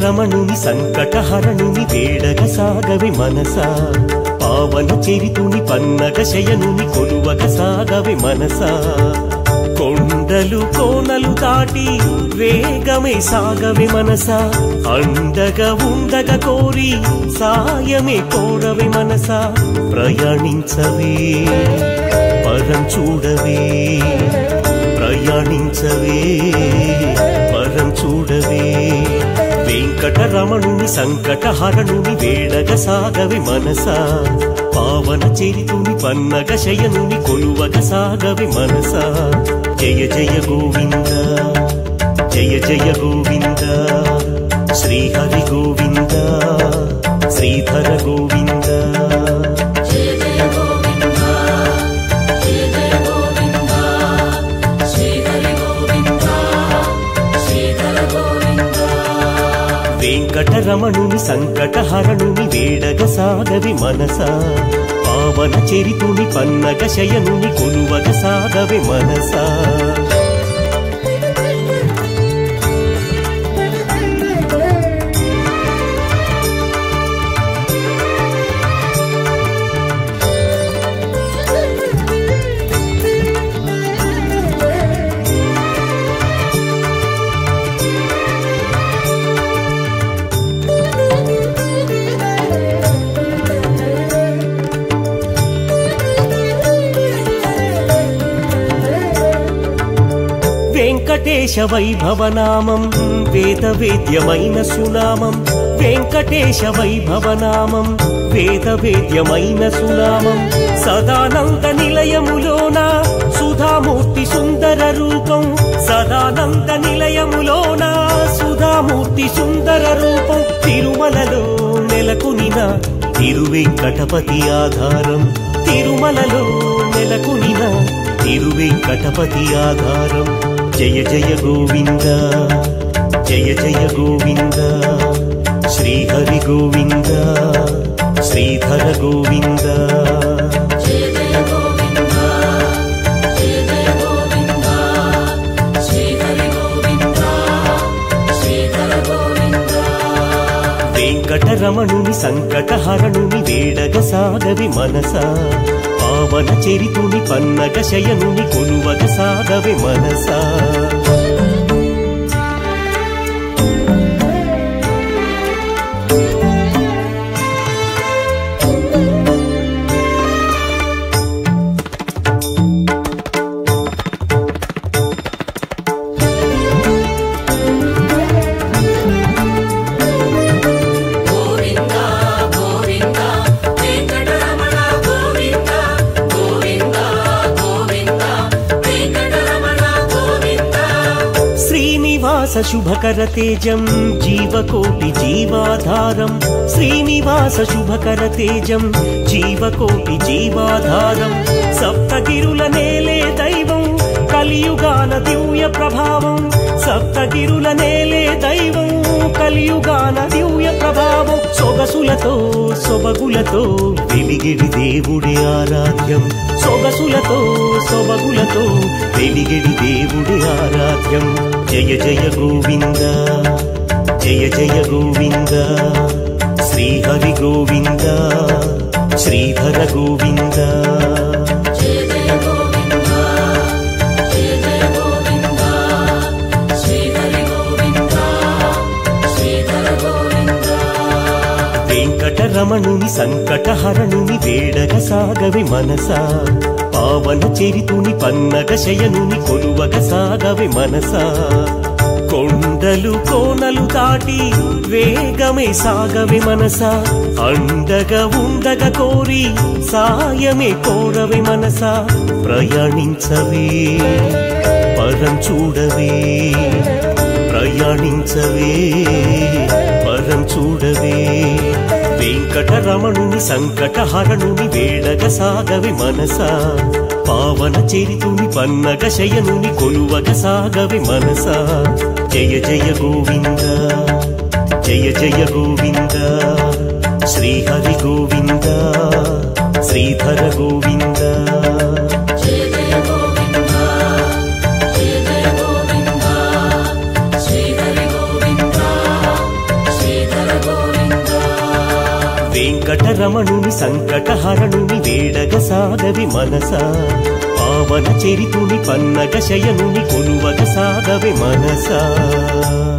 వెంకటరమణుని సంకటహరణుని వేడగ సాగవి మనసా పావన చరితుని పన్నగ శయనుని కొలువగ సాగవి మనసా కొండలు కోనలు దాటి వేగమే సాగవి మనసా అండగా ఉండగ కోరి సాయమే కోరవి మనసా ప్రయాణించవే పరం చూడవే ప్రయాణించవే పరం చూడవే వెంకటరమణుని సంకటహరణుని వేడగ సాగవి మనసా పావన చరితుని పన్నగ శయనుని కొలువగ సాగవి మనసా జయ జయ గోవింద జయ జయ గోవింద శ్రీహరి గోవింద శ్రీధర గోవింద జయ జయ గోవింద జయ జయ గోవింద శ్రీహరి గోవింద శ్రీధర గోవింద వెంకటరమణుని సంకటహరణుని వేడగ సాగవి మనసా పావన చరితుని పన్నగ శయనుని కొలువగ సాగవి మనసా వెంకటేశ వైభవనామం వేద వేద్యమైన సునామం వెంకటేశ వైభవనామం వేద వేద్యమైన సునామం సదానంద నిలయములోన సుధామూర్తి సుందర రూపం సదానంద నిలయములోన సుధామూర్తి సుందర రూపం తిరుమలలో నెలకొనిన తిరువెంకటపతి ఆధారం తిరుమలలో నెలకొనిన తిరువెంకటపతి ఆధారం జయ జయ గోవింద జయ జయ గోవింద శ్రీహరి గోవింద శ్రీధర గోవింద జయ జయ గోవింద జయ జయ గోవింద శ్రీహరి గోవింద శ్రీధర గోవింద వెంకటరమణుని సంకటహరణుని వేడగ సాగవి మనసా పావన చరితుని పన్నగ శయనుని కొలువగ సాగవి మనసా గోవింద గోవింద వెంకటరమణ గోవింద గోవింద గోవింద వెంకటరమణ గోవింద శ్రీనివాస శుభకర తేజం జీవకోటి జీవాధారం శ్రీనివాస శుభకర తేజం జీవకోటి జీవాధారం సప్తగిరుల నేలే దైవం కలియుగాన దివ్య ప్రభావం సప్తగిరుల నేలే దైవం కలియుగాన దివ్య ప్రభావం సొగసులతో సొబగులతో వెలిగిడి దేవుడి ఆరాధ్యం సొగసులతో సొబగులతో వెలిగిడి దేవుడి ఆరాధ్యం జయ జయ గోవింద జయ జయ గోవింద శ్రీహరి గోవింద శ్రీధర గోవింద జయ జయ గోవింద జయ జయ గోవింద శ్రీహరి గోవింద శ్రీధర గోవింద వెంకటరమణుని సంకటహరణుని వేడగ సాగవి మనసా పావన చరితుని పన్నగ శయనుని కొలువగ సాగవి మనసా కొండలు కోనలు దాటి వేగమే సాగవి మనసా అండగా ఉండగ కోరి సాయమే కోరవి మనసా ప్రయాణించవే పరం చూడవే ప్రయాణించవే పరం చూడవే వెంకటరమణుని సంకటహరణుని వేడగ సాగవి మనసా పావన చరితుని పన్నగ శయనుని కొలువగ సాగవి మనసా జయ జయ గోవింద జయ జయ గోవింద శ్రీహరి గోవింద శ్రీధర గోవింద జయ జయ గోవింద జయ జయ గోవింద శ్రీహరి గోవింద వెంకటరమణుని సంకటహరణుని వేడగ సాగవి మనస పావన చరితుని పన్నగ శయనుని కొలువగ సాగవి మనసా